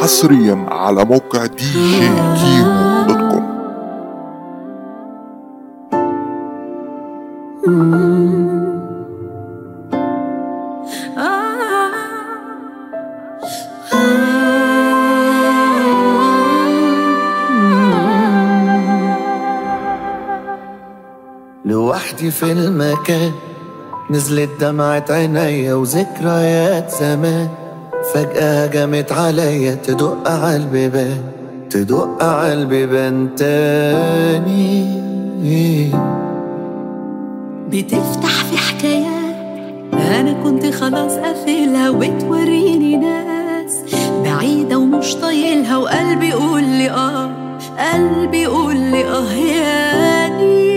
حصريا على موقع دي جي كيمو دوت كوم لوحدي في المكان نزلت دمعة عينيا وذكريات زمان فجأة هجمت عليا تدق على البيبان تدق على البيبان تاني بتفتح في حكايات انا كنت خلاص قافلها وبتوريني ناس بعيدة ومش طايلها وقلبي يقول لي اه قلبي يقول لي اه ياني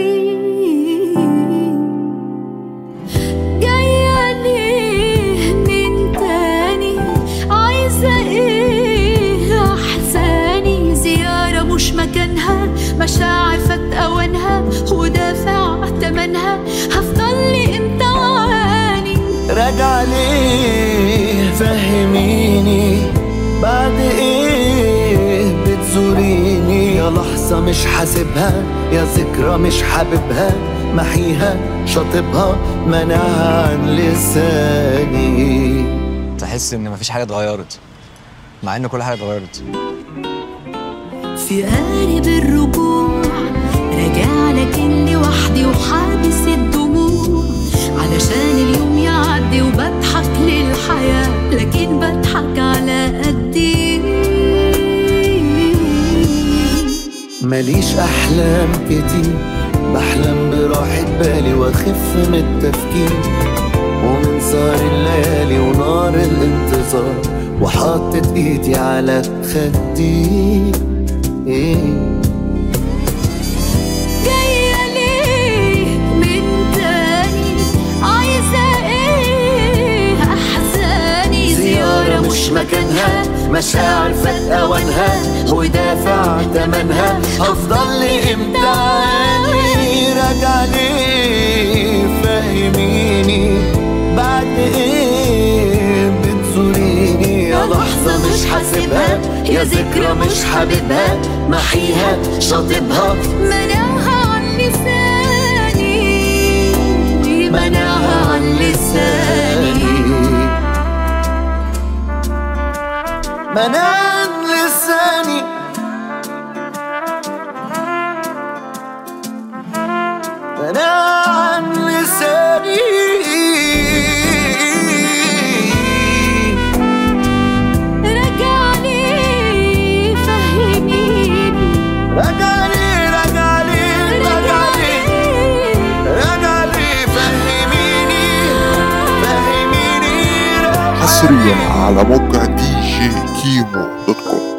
جاية ليه من تاني عايزة ايه احزاني زيارة مش مكانها مشاعر فات اوانها ودافع تمنها هفضل لي امتى عاني راجع ليه فهميني بعد ايه بتزوريني يا لحظة مش حاسبها يا ذكرى مش حاببها محيها شاطبها منعها عن لساني تحس ان مفيش حاجه اتغيرت مع ان كل حاجه اتغيرت في قارب الرجوع راجع لكن لوحدي وحابس الدموع علشان اليوم يعدي وبضحك للحياة لكن بضحك على قدي ماليش احلام كتير بحلم براحة بالي واخف من التفكير ومن سهر الليالي ونار الانتظار وحطت ايدي على خدي إيه جاية ليه من تاني عايزة ايه احزاني زيارة مش مكانها مشاعر فات اوانها ودافع تمنها هفضل لي امتى عاني راجع ليه فهميني بعد ايه بتزوريني يا لحظة مش حاسبها يا ذكرى مش حاببها محيها شاطبها منعها عن لساني منعها عن لساني منع عن لساني منع عن لساني رجع لي فهميني رجع لي رجع لي رجع لي رجع لي فهميني فهميني رجع حصريا على موقع دي جي كيمو دوت كوم